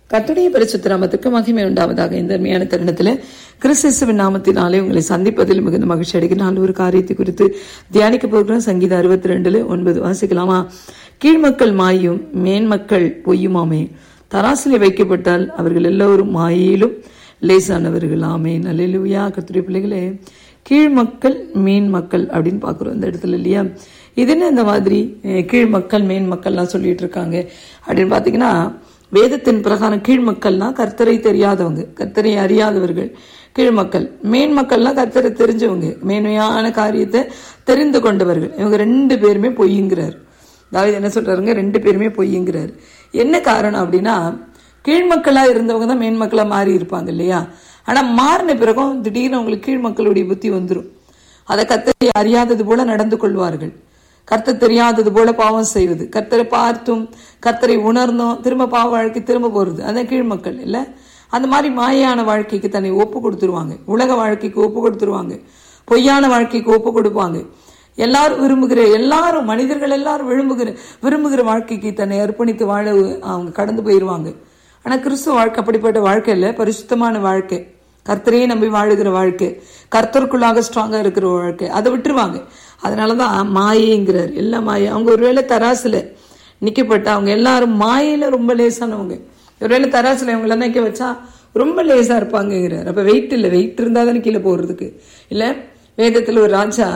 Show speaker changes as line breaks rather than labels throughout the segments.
கர்த்தருடைய பரிசுத்த நாமத்துக்கு மகிமை உண்டாவதாக இந்த அருமையான தருணத்தில் கிறிஸ்துவின் நாமத்தினாலே உங்களை சந்திப்பதில் மிகுந்த மகிழ்ச்சி அடைகிற நாலு ஒரு காரியத்தை குறித்து தியானிக்க போகிறோம் சங்கீத அறுபத்தி ரெண்டுல ஒன்பது வாசிக்கலாமா கீழ்மக்கள் மாயும் மேன்மக்கள் பொய்யுமாமே தராசிலே வைக்கப்பட்டால் அவர்கள் எல்லோரும் மாயிலும் லேசானவர்கள் ஆமே நல்லூயா கர்த்தருடைய பிள்ளைகளே கீழ்மக்கள் மேன் மக்கள் அப்படின்னு பார்க்குறோம் இந்த இடத்துல இல்லையா இது என்ன இந்த மாதிரி அஹ், கீழ் மக்கள் மேன் மக்கள்லாம் சொல்லிட்டு இருக்காங்க அப்படின்னு பார்த்தீங்கன்னா வேதத்தின் பிரகாரம் கீழ் மக்கள்னா கர்த்தரை தெரியாதவங்க கர்த்தரை அறியாதவர்கள் கீழ் மக்கள் மேன் மக்கள்னா கர்த்தரை தெரிஞ்சவங்க மேன்மையான காரியத்தை தெரிந்து கொண்டவர்கள் இவங்க ரெண்டு பேருமே பொய்யுங்கிறார் தாவீது என்ன சொல்றாருங்க ரெண்டு பேருமே பொய்யுங்கிறார் என்ன காரணம் அப்படின்னா கீழ்மக்களா இருந்தவங்க தான் மேன்மக்களா மாறி இருப்பாங்க இல்லையா ஆனா மாறின பிறகும் திடீர்னு அவங்களுக்கு கீழ்மக்களுடைய புத்தி வந்துடும் அதை கர்த்தரை அறியாதது போல நடந்து கொள்வார்கள் கர்த்தர் தெரியாதது போல பாவம் செய்வது கர்த்தரை பார்த்தும் கர்த்தரை உணர்ந்தும் திரும்ப பாவ வாழ்க்கை திரும்ப போறது அதான் கீழ்மக்கள் இல்ல அந்த மாதிரி மாயான வாழ்க்கைக்கு தன்னை ஒப்பு கொடுத்துருவாங்க உலக வாழ்க்கைக்கு ஒப்பு கொடுத்துருவாங்க பொய்யான வாழ்க்கைக்கு ஒப்பு கொடுப்பாங்க எல்லாரும் விரும்புகிற எல்லாரும் மனிதர்கள் எல்லாரும் விரும்புகிற விரும்புகிற வாழ்க்கைக்கு தன்னை அர்ப்பணித்து வாழ அவங்க கடந்து போயிடுவாங்க ஆனா கிறிஸ்துவ வாழ்க்கை அப்படிப்பட்ட வாழ்க்கை இல்ல பரிசுத்தமான வாழ்க்கை கர்த்தரையே நம்பி வாழுகிற வாழ்க்கை கர்த்தருக்குள்ளாக ஸ்ட்ராங்கா இருக்கிற வாழ்க்கை அதை விட்டுருவாங்க அதனாலதான் மாயைங்கிறார் எல்லா மாயை அவங்க ஒருவேளை தராசுல நிக்கப்பட்ட அவங்க எல்லாரும் மாயையில ரொம்ப லேசானவங்க ஒருவேளை தராசுல இவங்களை நிக்க வச்சா ரொம்ப லேசா இருப்பாங்கங்கிறார் அப்ப வெயிட் இல்லை வெயிட் இருந்தா தானே கீழே போறதுக்கு இல்ல வேதத்துல ஒரு ராஜா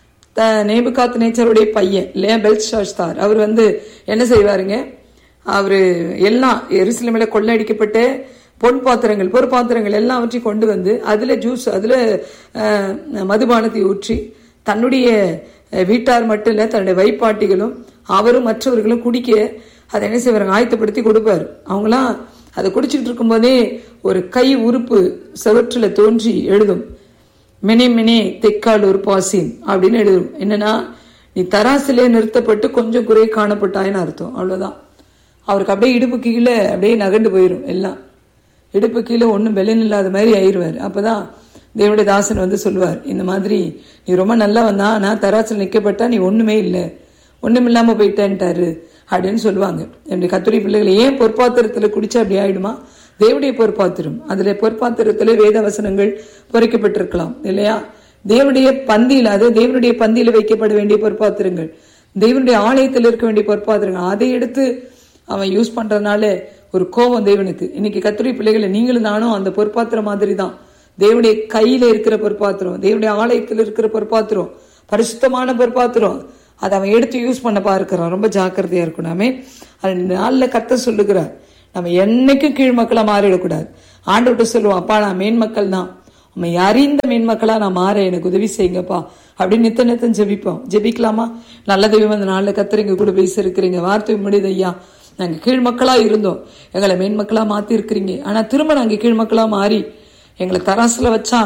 த நேபுகாத் நேச்சருடைய பையன் இல்லையா பெல்ட் ஷாஸ்தார் அவர் வந்து என்ன செய்வாருங்க அவரு எல்லாம் எருசலேமில் கொள்ளையடிக்கப்பட்ட பொன் பாத்திரங்கள் பொறு பாத்திரங்கள் எல்லாவற்றையும் கொண்டு வந்து அதுல ஜூஸ் அதுல அஹ், மதுபானத்தை ஊற்றி தன்னுடைய அஹ், வீட்டார் மட்டும் இல்ல தன்னுடைய வைப்பாட்டிகளும் அவரும் மற்றவர்களும் குடிக்க அதை என்ன செய்வாங்க ஆயத்தப்படுத்தி கொடுப்பாரு அவங்களாம் அதை குடிச்சிட்டு இருக்கும்போதே ஒரு கை உறுப்பு செவற்றில் தோன்றி எழுதும் மினே மினே தெக்காலூர் பாசின் அப்படின்னு எழுதும் என்னன்னா நீ தராசிலே நிறுத்தப்பட்டு கொஞ்சம் குறை காணப்பட்டாயின்னு அர்த்தம் அவ்வளவுதான் அவருக்கு அப்படியே இடுப்பு கீழே அப்படியே நகண்டு போயிடும் எல்லாம் இடுப்பு கீழே ஒன்றும் பெலன் இல்லாத மாதிரி ஆயிடுவார் அப்பதான் தேவனுடைய தாசன் வந்து சொல்லுவார் இந்த மாதிரி நீ ரொம்ப நல்லா வந்தா நான் தராசில் நிற்கப்பட்டா நீ ஒண்ணுமே இல்லை ஒண்ணும் இல்லாம போயிட்டேன்ட்டாரு அப்படின்னு சொல்லுவாங்க என்னுடைய கத்துரை பிள்ளைகளை ஏன் பொற்பாத்திரத்துல குடிச்சா அப்படி ஆயிடுமா தேவனுடைய பொற்பாத்திரம் அதுல பொற்பாத்திரத்துல வேத வசனங்கள் பொறிக்கப்பட்டிருக்கலாம் இல்லையா தேவனுடைய பந்தியில் அது தேவனுடைய பந்தியில வைக்கப்பட வேண்டிய பொற்பாத்திரங்கள் தேவனுடைய ஆலயத்தில் இருக்க வேண்டிய பொற்பாத்திரங்கள் அதை எடுத்து அவன் யூஸ் பண்றதுனால ஒரு கோபம் தேவனுக்கு இன்னைக்கு கத்துரை பிள்ளைகளை நீங்களும் நானும் அந்த பொற்பாத்திரம் மாதிரி தான் தேவனுடைய கையில இருக்கிற பொற்பாத்திரம் தேவனுடைய ஆலயத்தில் இருக்கிற பொற்பாத்திரம் பரிசுத்தமான பொற்பாத்திரம் அதை அவன் எடுத்து யூஸ் பண்ண பார்க்கிறான் ரொம்ப ஜாக்கிரதையா இருக்கணுமே அது நாளில் கத்த சொல்லுகிறார் நம்ம என்னைக்கும் கீழ் மக்களா மாறிடக்கூடாது ஆண்டவர்கிட்ட சொல்லுவோம் அப்பா நான் மேன்மக்கள் தான் உண்மை அறிந்த மேன்மக்களா நான் மாற எனக்கு உதவி செய்யுங்கப்பா அப்படின்னு நித்த நித்தம் ஜெபிப்போம் ஜெபிக்கலாமா நல்ல தெய்வம் அந்த நாளில் கத்துறீங்க கூட பேசியிருக்கிறீங்க வார்த்தை முடியுது ஐயா நாங்க கீழ் மக்களா இருந்தோம் எங்களை மேன்மக்களா மாத்தி இருக்கிறீங்க ஆனா திரும்ப நாங்க கீழ் மக்களா மாறி எங்களை தராசுல வச்சா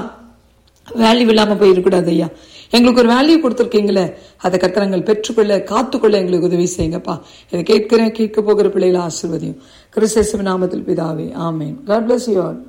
வேல்யூ இல்லாம போயிடக்கூடாது ஐயா எங்களுக்கு ஒரு வேல்யூ கொடுத்துருக்கீங்களே அதை கத்திரங்கள் பெற்றுக்கொள்ள காத்துக்கொள்ள எங்களுக்கு உதவி செய்யுங்கப்பா இதை கேட்கிறேன் கேட்க போகிற பிள்ளைகளை ஆசிர்வதியும் கிறிஸ்தேசு நாமத்தில் பிதாவே ஆமேன் காட் பிளஸ் யூ ஆல்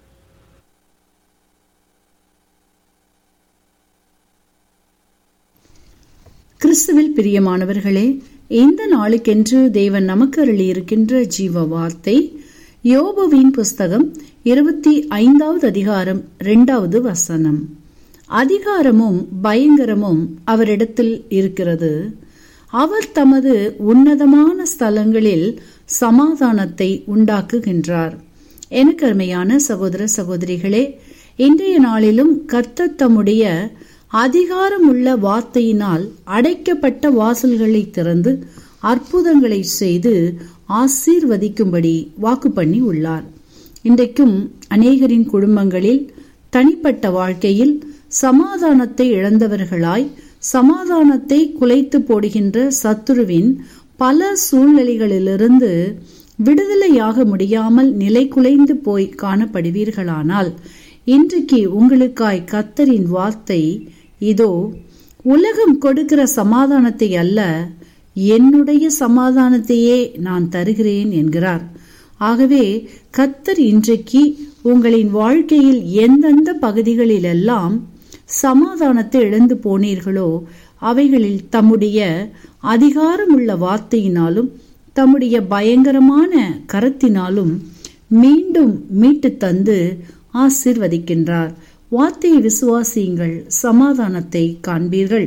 கிறிஸ்துவில் பிரியமானவர்களே இந்த நாளுக்கென்று தேவன் நமக்கு அருளி இருக்கின்ற ஜீவ வார்த்தை யோபுவின் புஸ்தகம் இருபத்தி ஐந்தாவது அதிகாரம் இரண்டாவது வசனம் அதிகாரமும் பயங்கரமும் அவரிடத்தில் இருக்கிறது அவர் தமது உன்னதமான ஸ்தலங்களில் சமாதானத்தை உண்டாக்குகின்றார் எனக்கு அருமையான சகோதர சகோதரிகளே இன்றைய நாளிலும் கர்த்தர் தம்முடைய அதிகாரமுள்ள வார்த்தையினால் அடைக்கப்பட்ட வாசல்களை திறந்து அற்புதங்களை செய்து ஆசீர்வதிக்கும்படி வாக்கு பண்ணி உள்ளார் இன்றைக்கும் அநேகரின் குடும்பங்களில் தனிப்பட்ட வாழ்க்கையில் சமாதானத்தை இழந்தவர்களாய் சமாதானத்தை குலைத்து போடுகின்ற சத்துருவின் பல சூழ்நிலைகளிலிருந்து விடுதலையாக முடியாமல் நிலை குலைந்து போய் காணப்படுவீர்களானால் இன்றைக்கு உங்களுக்காய் கத்தரின் வார்த்தை இதோ உலகம் கொடுக்கிற சமாதானத்தை அல்ல என்னுடைய சமாதானத்தையே நான் தருகிறேன் என்கிறார் ஆகவே கத்தர் இன்றைக்கு உங்களின் வாழ்க்கையில் எந்தெந்த பகுதிகளிலெல்லாம் சமாதானத்தை இழந்து போனீர்களோ அவைகளில் தம்முடைய அதிகாரமுள்ள வார்த்தையினாலும் தம்முடைய பயங்கரமான கரத்தினாலும் மீண்டும் மீட்டு தந்து ஆசிர்வதிக்கின்றார் வார்த்தையை விசுவாசியுங்கள் சமாதானத்தை காண்பீர்கள்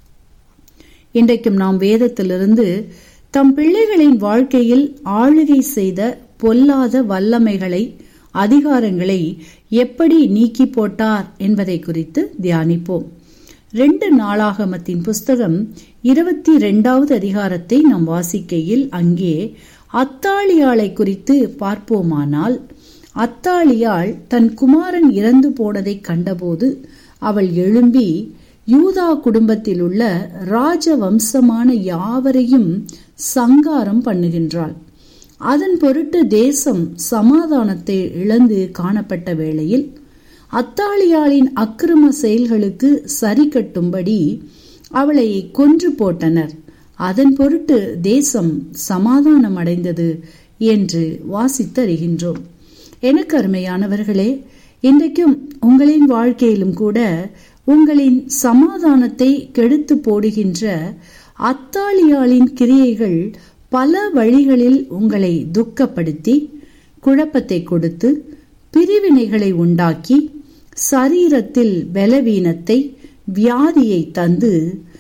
இன்றைக்கும் நாம் வேதத்திலிருந்து தம் பிள்ளைகளின் வாழ்க்கையில் ஆளுகை செய்த பொல்லாத வல்லமைகளை அதிகாரங்களை எப்படி நீக்கி போட்டார் என்பதை குறித்து தியானிப்போம் ரெண்டு நாளாகமத்தின் புஸ்தகம் இருபத்தி ரெண்டாவது அதிகாரத்தை நாம் வாசிக்கையில் அங்கே அத்தாளியாளை குறித்து பார்ப்போமானால் அத்தாளியாள் தன் குமாரன் இறந்து போனதை கண்டபோது அவள் எழும்பி யூதா குடும்பத்தில் உள்ள ராஜவம்சமான யாவரையும் சங்காரம் பண்ணுகின்றாள் அதன் பொருட்டு தேசம் சமாதானத்தை இழந்து காணப்பட்ட வேளையில் அத்தாளியாளின் அக்கிரம செயல்களுக்கு சரி கட்டும்படி அவளை கொன்று போட்டனர் அதன் பொருட்டு தேசம் சமாதானம் அடைந்தது என்று வாசித்தறிகின்றோம் எனக்கு அருமையானவர்களே இன்றைக்கும் உங்களின் வாழ்க்கையிலும் கூட உங்களின் சமாதானத்தை கெடுத்து போடுகின்ற அத்தாளியாளின் கிரியைகள் பல வழிகளில் உங்களை துக்கப்படுத்தி குழப்பத்தை கொடுத்து பிரிவினைகளை உண்டாக்கி சரீரத்தில் பலவீனத்தை வியாதியை தந்து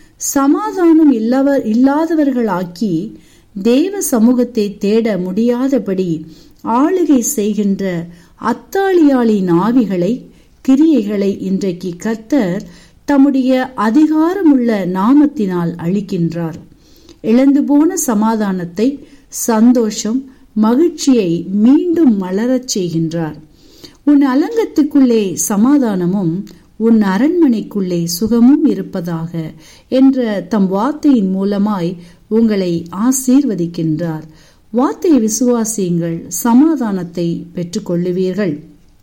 சமாதானம் இல்லவர் இல்லாதவர்களாக்கி தேவ சமூகத்தை தேட முடியாதபடி ஆளுகை செய்கின்ற அத்தாளியாளின் ஆவிகளை கிரியைகளை இன்றைக்கு கர்த்தர் தம்முடைய அதிகாரமுள்ள நாமத்தினால் அளிக்கின்றார் இழந்து போன சமாதானத்தை சந்தோஷம் மகிழ்ச்சியை மீண்டும் மலரச் செய்கின்றார் உன் அலங்கத்துக்குள்ளே சமாதானமும் உன் அரண்மனைக்குள்ளே சுகமும் இருப்பதாக என்ற தம் வார்த்தையின் மூலமாய் உங்களை ஆசீர்வதிக்கின்றார் வார்த்தையை விசுவாசியுங்கள் சமாதானத்தை பெற்றுக்கொள்ளுவீர்கள்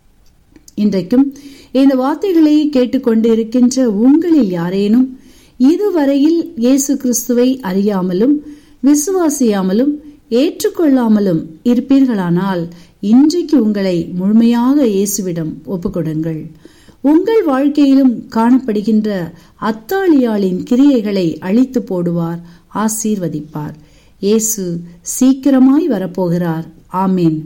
இன்றைக்கும் இந்த வார்த்தைகளை கேட்டுக்கொண்டு இருக்கின்ற உங்களில் யாரேனும் இதுவரையில் இயேசு கிறிஸ்துவை அறியாமலும் விசுவாசியாமலும் ஏற்றுக்கொள்ளாமலும் இருப்பீர்களானால் இன்றைக்கு உங்களை முழுமையாக இயேசுவிடம் ஒப்புக்கொடுங்கள் உங்கள் வாழ்க்கையிலும் காணப்படுகின்ற அத்தாளியாளின் கிரியைகளை அழித்து போடுவார் ஆசீர்வதிப்பார் இயேசு சீக்கிரமாய் வரப்போகிறார் ஆமீன்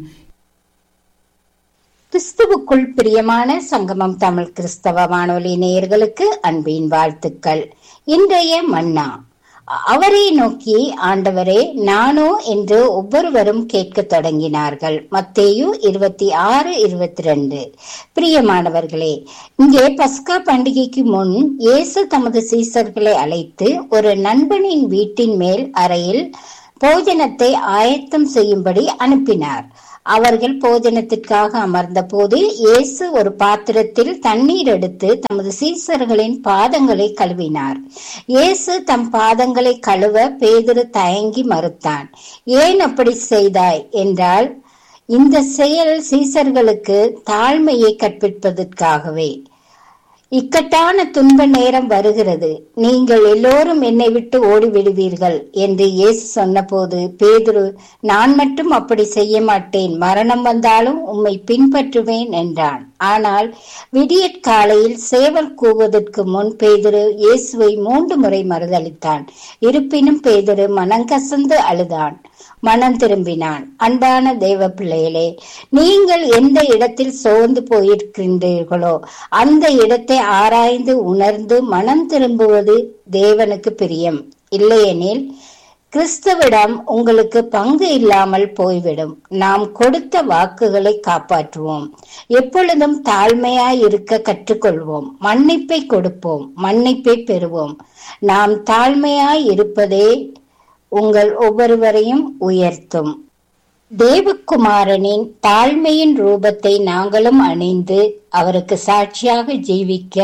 கிறிஸ்துவுக்குள் பிரியமான சங்கமம் தமிழ் கிறிஸ்தவ வானொலி நேயர்களுக்கு அன்பின் வாழ்த்துக்கள் இன்றைய மன்னா அவரை நோக்கி ஆண்டவரே நானோ என்று ஒவ்வொருவரும் கேட்க தொடங்கினார்கள் மத்தேயு இருபத்தி ஆறு இருபத்தி ரெண்டு பிரியமானவர்களே இங்கே பஸ்கா பண்டிகைக்கு முன் இயேசு தமது சீசர்களை அழைத்து ஒரு நண்பனின் வீட்டின் மேல் அறையில் போஜனத்தை ஆயத்தம் செய்யும்படி அனுப்பினார் அவர்கள் போஜனத்திற்காக அமர்ந்த போது இயேசு ஒரு பாத்திரத்தில் தண்ணீர் எடுத்து தமது சீசர்களின் பாதங்களை கழுவினார் இயேசு தம் பாதங்களை கழுவ பேதுரு தயங்கி மறுத்தான் ஏன் அப்படி செய்தாய் என்றால் இந்த செயல் சீசர்களுக்கு தாழ்மையை கற்பிப்பதற்காகவே இக்கட்டான துன்ப நேரம் வருகிறது நீங்கள் எல்லோரும் என்னை விட்டு ஓடிவிடுவீர்கள் என்று இயேசு சொன்னபோது பேதுரு நான் மட்டும் அப்படி செய்ய மாட்டேன் மரணம் வந்தாலும் உம்மை பின்பற்றுவேன் என்றான் ஆனால் விடியற் காலையில் சேவல் கூவதற்கு முன் பேதுரு இயேசுவை மூன்று முறை மறுதளித்தான் இருப்பினும் பேதுரு மனங்கசந்து அழுதான் மனம் திரும்பினான் அன்பான தேவ பிள்ளைகளே நீங்கள் எந்த இடத்தில் சோர்ந்து போயிருக்கின்றீர்களோ அந்த இடத்தை ஆராய்ந்து உணர்ந்து மனம் திரும்புவது தேவனுக்கு பிரியம் இல்லையெனில் கிறிஸ்துவிடம் உங்களுக்கு பங்கு இல்லாமல் போய்விடும் நாம் கொடுத்த வாக்குகளை காப்பாற்றுவோம் எப்பொழுதும் தாழ்மையாய் இருக்க கற்றுக்கொள்வோம் மன்னிப்பை கொடுப்போம் மன்னிப்பை பெறுவோம் நாம் தாழ்மையாய் இருப்பதே உங்கள் ஒவ்வொருவரையும் உயர்த்தும் தேவகுமாரனின் தாழ்மையின் ரூபத்தை நாங்களும் அணிந்து அவருக்கு சாட்சியாக ஜீவிக்க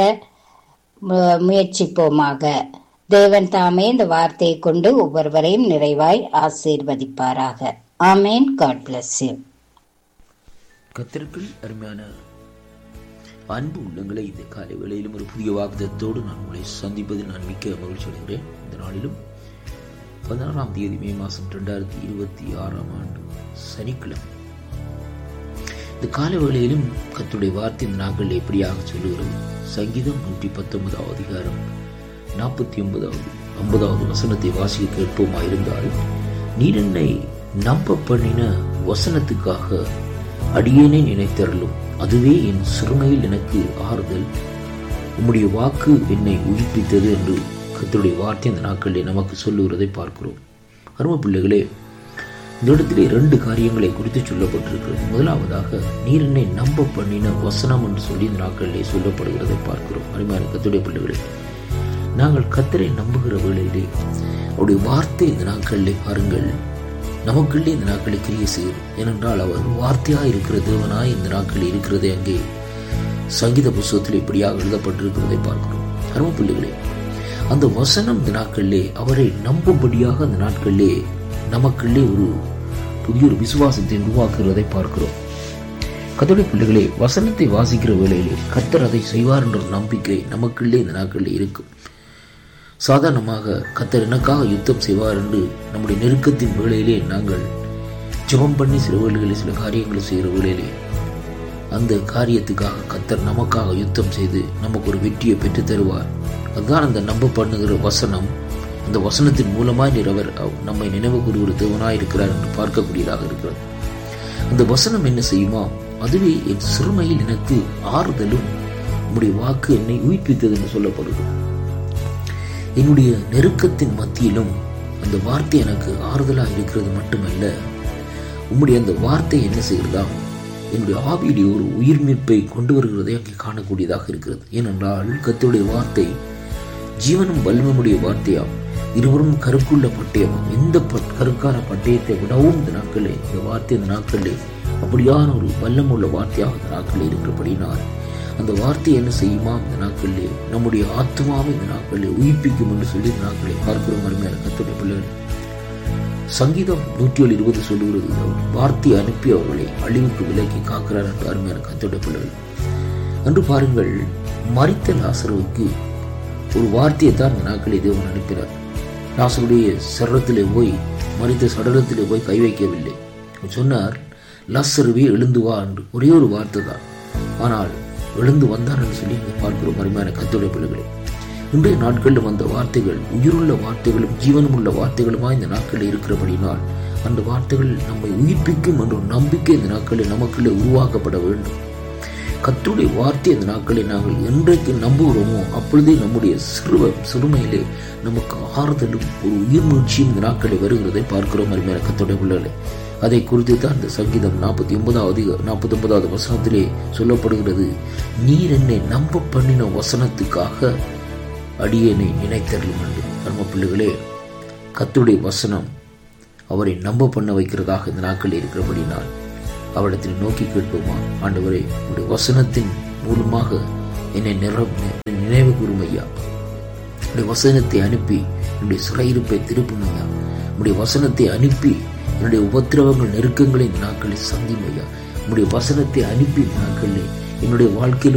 முயற்சிப்போமாக தேவன் தாமே இந்த வார்த்தையை கொண்டு ஒவ்வொருவரையும் நிறைவாய் ஆசீர்வதிப்பாராக ஆமேன் காட் பிளஸ் யூ
கத்திற்குள் அருமையான அன்பு உள்ளங்களை இந்த காலை வேளையிலும் ஒரு புதிய வாக்குதத்தோடு நான் உங்களை சந்திப்பதில் நான் மிக்க மகிழ்ச்சி அடைகிறேன் இந்த நாளிலும் பதினாறாம் தேதி மே மாதம் ரெண்டாயிரத்தி இருபத்தி ஆறாம் ஆண்டு சனிக்கிழமை இந்த கால வேளையிலும் கத்துடைய வார்த்தை இந்த நாங்கள் எப்படியாக சொல்லுகிறது சங்கீதம் நூற்றி பத்தொன்பதாவது அதிகாரம் நாற்பத்தி ஒன்பதாவது ஐம்பதாவது வசனத்தை வாசிக்க கேட்போமா இருந்தால் நீர் என்னை நம்ப பண்ணின வசனத்துக்காக அடியேனே நினைத்தருளும் அதுவே என் சிறுமையில் எனக்கு ஆறுதல் உம்முடைய வாக்கு என்னை உயிர்ப்பித்தது என்று கர்த்தருடைய வார்த்தை இந்த நாட்களிலே நமக்கு சொல்லுகிறதை பார்க்கிறோம் அருமை பிள்ளைகளே இந்த இடத்திலே ரெண்டு காரியங்களை குறித்து சொல்லப்பட்டிருக்கிறது முதலாவதாக நீர் என்னை நம்ப பண்ணின வசனம் என்று சொல்லி இந்த நாட்களிலே சொல்லப்படுகிறதை பார்க்கிறோம் அருமையான கத்துடைய பிள்ளைகளே நாங்கள் கத்தரை நம்புகிற வேளையிலே அவருடைய வார்த்தை இந்த நாட்களிலே பாருங்கள் நமக்குள்ளே இந்த நாட்களை கிரிய செய்யும் ஏனென்றால் அவர் வார்த்தையாய் இருக்கிற தேவனாய் இந்த நாட்களில் இருக்கிறதை அங்கே சங்கீத புஸ்தகத்தில் இப்படியாக எழுதப்பட்டிருக்கிறதை பார்க்கிறோம் அருமை பிள்ளைகளே அந்த வசனம் இந்த நாட்களிலே அவரை நம்பும்படியாக அந்த நாட்களிலே நமக்குள்ளே ஒரு புதிய ஒரு விசுவாசத்தை உருவாக்குகிறதை பார்க்கிறோம் கத்தோடைய பிள்ளைகளே வசனத்தை வாசிக்கிற வேளையிலே கர்த்தர் அதை செய்வார் என்ற ஒரு நம்பிக்கை நமக்குள்ளே இந்த நாட்களில் இருக்கும் சாதாரணமாக கத்தர் எனக்காக யுத்தம் செய்வார் என்று நம்முடைய நெருக்கத்தின் வேளையிலே நாங்கள் ஜெபம் பண்ணி சில வேளைகளில் சில காரியங்களை செய்கிற வேளையிலே அந்த காரியத்துக்காக கத்தர் நமக்காக யுத்தம் செய்து நமக்கு ஒரு வெற்றியை பெற்றுத் தருவார் அதுதான் அந்த நம்ப பண்ணுகிற வசனம் அந்த வசனத்தின் மூலமாய் நீர் அவர் நம்மை நினைவு கூறுகிற தேவனாய் இருக்கிறார் என்று பார்க்கக்கூடியதாக இருக்கிறது அந்த வசனம் என்ன செய்யுமா அதுவே என் சிறுமையில் எனக்கு ஆறுதலும் உம்முடைய வாக்கு என்னை உயிர்ப்பித்தது என்று சொல்லப்படுகிறது என்னுடைய நெருக்கத்தின் மத்தியிலும் அந்த வார்த்தை எனக்கு ஆறுதலாக இருக்கிறது மட்டுமல்ல உம்முடைய அந்த வார்த்தை என்ன செய்கிறதா என்னுடைய ஆவியுடைய ஒரு உயிர் மீட்பை கொண்டு வருகிறதை அங்கே காணக்கூடியதாக இருக்கிறது ஏனென்றால் கத்துடைய வார்த்தை ஜீவனும் வலிமையுடைய வார்த்தையாம் இருவரும் கருக்குள்ள பட்டயமாம் எந்த கருக்கான பட்டயத்தை விடவும் இந்த நாட்களே இந்த வார்த்தை இந்த நாட்களே அப்படியான ஒரு வல்லமுள்ள வார்த்தையாக இந்த நாட்களில் இருக்கிறபடினால் அந்த வார்த்தை என்ன செய்யுமா இந்த நாட்களிலே நம்முடைய ஆத்மாவை இந்த நாட்களிலே உயிர்ப்பிக்கும் என்று சொல்லி இந்த நாட்களை பார்க்கிறோம் அருமையான கத்துடைய பிள்ளைகள் சங்கீதம் நூற்றி ஏழு இருபது சொல்லுகிறது வார்த்தை அனுப்பி அவர்களை அழிவுக்கு விலக்கி காக்கிறார் என்று அருமையான கத்துடைய பிள்ளைகள் என்று பாருங்கள் மறித்த லாசருவுக்கு ஒரு வார்த்தையை தான் இந்த நாட்களில் தேவன் அனுப்பினார் லாசருடைய சரத்திலே போய் மறித்த சடலத்திலே போய் கை வைக்கவில்லை சொன்னார் லாசருவே எழுந்து வா என்று ஒரே ஒரு வார்த்தை தான் ஆனால் எழுந்து வந்தார் என்று சொல்லி இங்கே பார்க்கிறோம் அருமையான கத்துடைய பிள்ளைகளை இன்றைய நாட்களில் வந்த வார்த்தைகள் உயிருள்ள வார்த்தைகளும் ஜீவனும் உள்ள வார்த்தைகளுமா இந்த நாட்களில் இருக்கிறபடினால் அந்த வார்த்தைகள் நம்மை உயிர்ப்பிக்கும் என்ற ஒரு நம்பிக்கை இந்த நாட்களில் நமக்குள்ளே உருவாக்கப்பட வேண்டும் கத்துடைய வார்த்தை அந்த நாட்களில் நாங்கள் என்றைக்கு நம்புகிறோமோ அப்பொழுதே நம்முடைய சிறுவ சிறுமையிலே நமக்கு ஆறுதலும் ஒரு உயிர் மூழ்ச்சியும் இந்த நாட்களில் வருகிறதை பார்க்கிறோம் அருமையான கத்துடைய பிள்ளைகளை அதை குறித்து தான் இந்த சங்கீதம் நாற்பத்தி ஒன்பதாவது நாற்பத்தி ஒன்பதாவது வசனத்திலே சொல்லப்படுகிறது நீர் என்னை நம்ப பண்ணின வசனத்துக்காக அடியேனை நினைத்தருளும் என்று கர்ம பிள்ளைகளே கத்துடைய வசனம் அவரை நம்ப பண்ண வைக்கிறதாக இந்த நாட்களில் இருக்கிறபடினால் அவரிடத்தில் நோக்கி கேட்போமா ஆண்டவரே உடைய வசனத்தின் மூலமாக என்னை நிற நினைவு கூறும் ஐயா உடைய வசனத்தை அனுப்பி என்னுடைய சிறையிருப்பை திருப்பும் ஐயா உடைய வசனத்தை அனுப்பி என்னுடைய உபத்திரவங்கள் நெருக்கங்களை இந்த நாட்களில் சந்தியும் ஐயா உடைய வசனத்தை அனுப்பி இந்த நாட்களில் என்னுடைய வாழ்க்கையில்